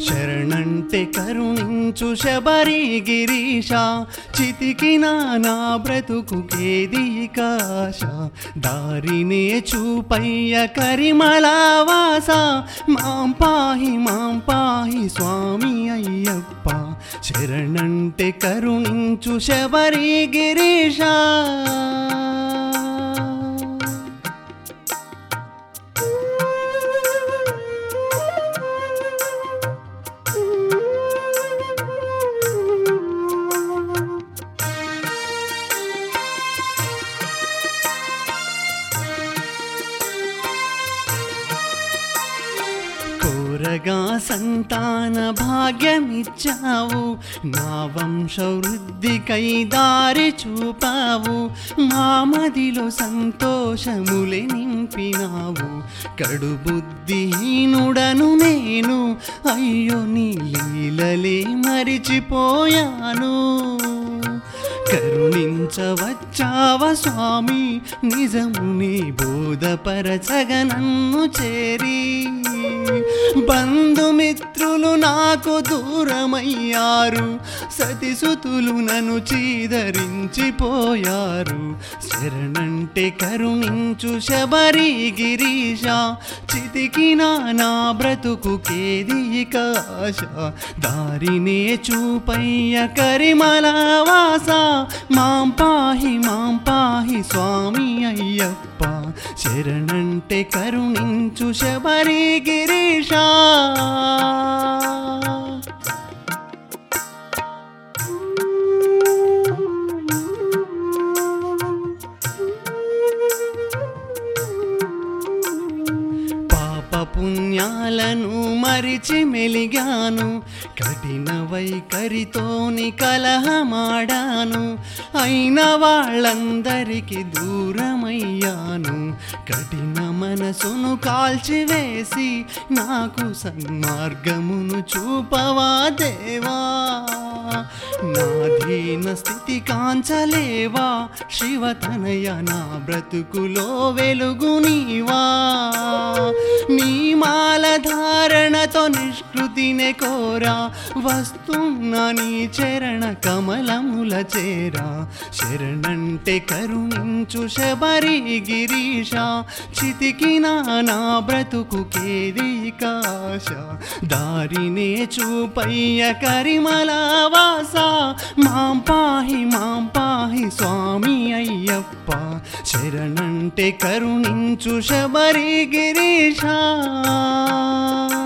శరణంటే కరుణించు శబరి గిరీశ చితికిన నా బ్రతుకుకేది కాశ దారినే చూపయ్య కరిమలావాస మాం పాహి మాం పాహి స్వామి అయ్యప్ప శరణంటే కరుణించు శబరి గిరీశ కోరగా సంతాన భాగ్యమిచ్చావు నా వంశ వృద్ధికై దారి చూపావు మా మదిలో సంతోషములే నింపినావు కడు బుద్ధిహీనుడను నేను అయ్యో నీ లీలలే మరిచిపోయాను కరుణించవచ్చావ స్వామి నిజముని బోధపరచగ నన్ను చేరి బంధుమిత్రులు నాకు దూరమయ్యారు సతిసుతులు నన్ను చీదరించిపోయారు శరణంటే కరుణించు శబరి గిరీశ చితికిన నా బ్రతుకుకేది కాశ దారినే చూపయ్య కరిమలవాస మాం పాహి మాం పాహి స్వామి అయ్యప్ప శరణంటే కరుణించు శబరి గిరీశ పాప పుణ్యాలను మరిచి మెలిగాను కఠిన వైఖరితోని కలహమాడాను అయిన వాళ్ళందరికీ దూరమయ్యాను కఠిన మనసును కాల్చివేసి నాకు సన్మార్గమును చూపవా దేవా నా దీన స్థితి కాంచలేవా శివతనయ నా బ్రతుకులో వెలుగు నీవా నీ మాల ధారణతో నిష్కృతినే కోరా వస్తున్న నీ చరణ కమలముల చేరా శరణంటే కరుణించు శబరి గిరీశ చితికిన నా బ్రతుకుకేది కాశ దారినే చూపయ్య కరిమలవాస మాం పాహి మాం పాహి స్వామి అయ్యప్ప శరణంటే కరుణించు శబరి గిరీశ